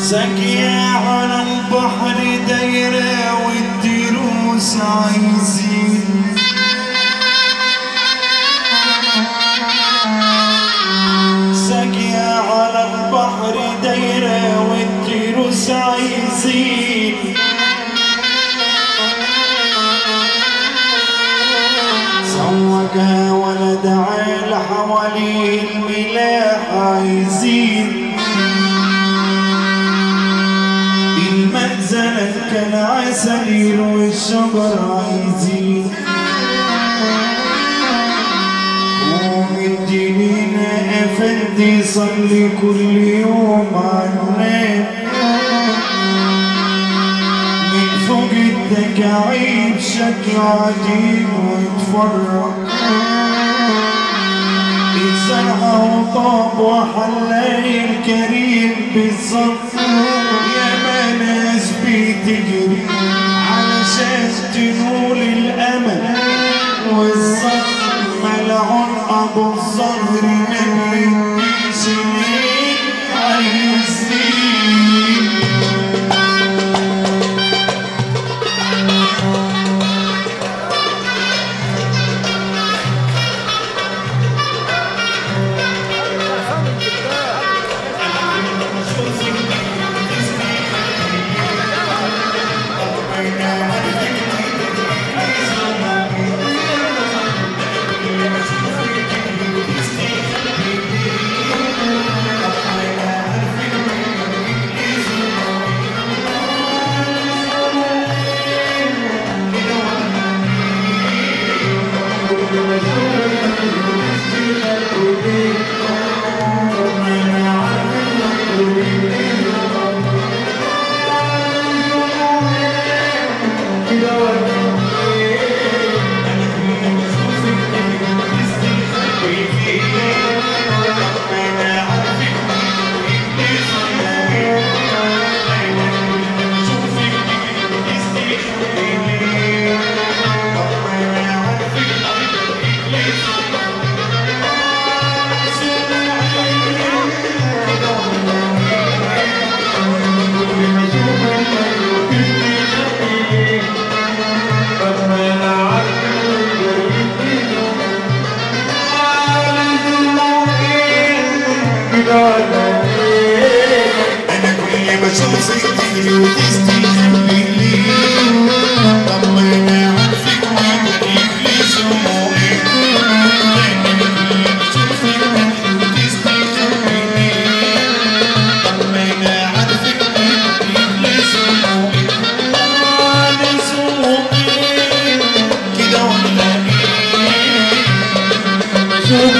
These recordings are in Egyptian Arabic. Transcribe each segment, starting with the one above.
ساقية على البحر دايرة والدروس عايزين ساقية على البحر دايرة والدروس عايزين سوقها ولد عيل حواليه الملاح عايزين المنزل كان عسل يروي الشجر عايزين ومدينين افندي صلي كل يوم عناب من فوق التكاعيب شكل عجيب ويتفرج الزرع وطاب وحلاي الكريم بالظبط يا ما ناس بتجري علشان تنول الامل والصف ملعون ابو الظهر من سنين عايزين انا كل ما اشوفك تجري وتستخبي لي طب ما انا عارفك وعارف لي شموعي انا كل ما اشوفك تجري وتستخبي لي طب ما انا عارفك وعارف لي شموعي انا سوقي كده ولا ايه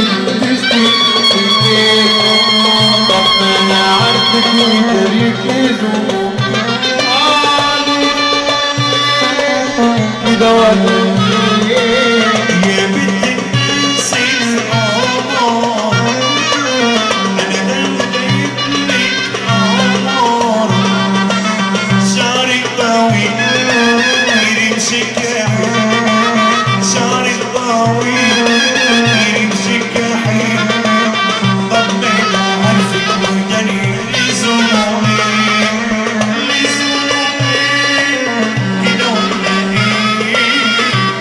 يا بنت الناس القمر انا دمعت لك قمر شعرك طويل يرمشك يا حلو شعرك طويل يرمشك يا حلو طب ما انا عارفك وجاني لزومي لزومي كده ولا ايه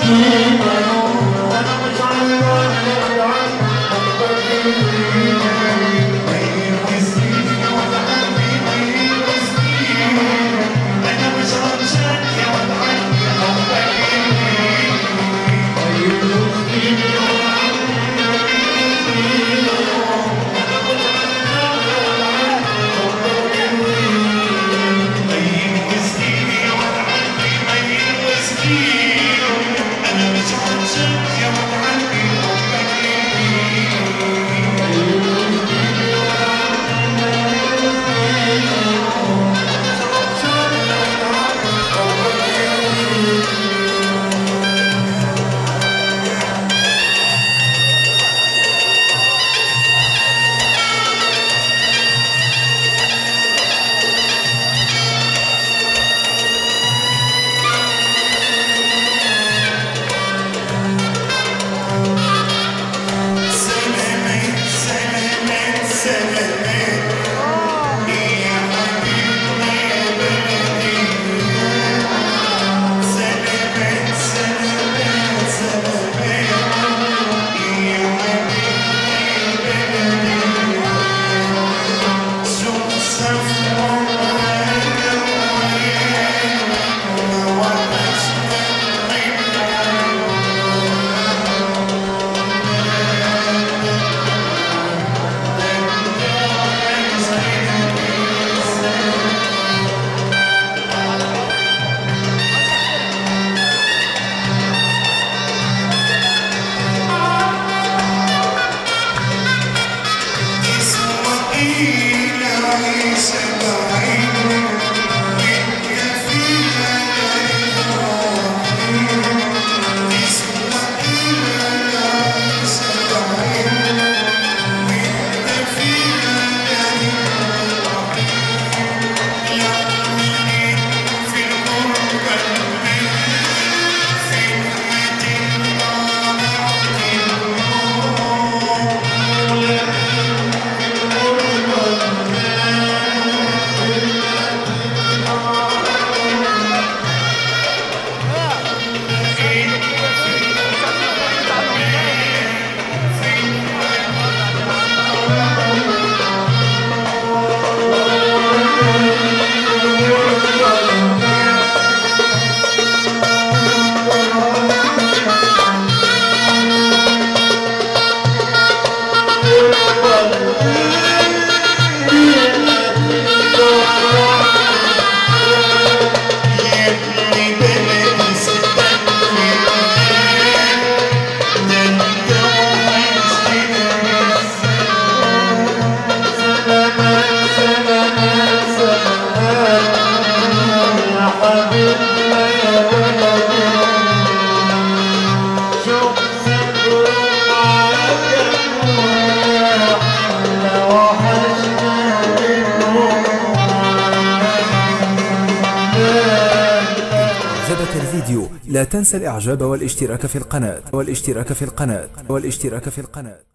عجبك الفيديو لا تنسى الاعجاب والاشتراك في القناة والاشتراك في القناة والاشتراك في القناة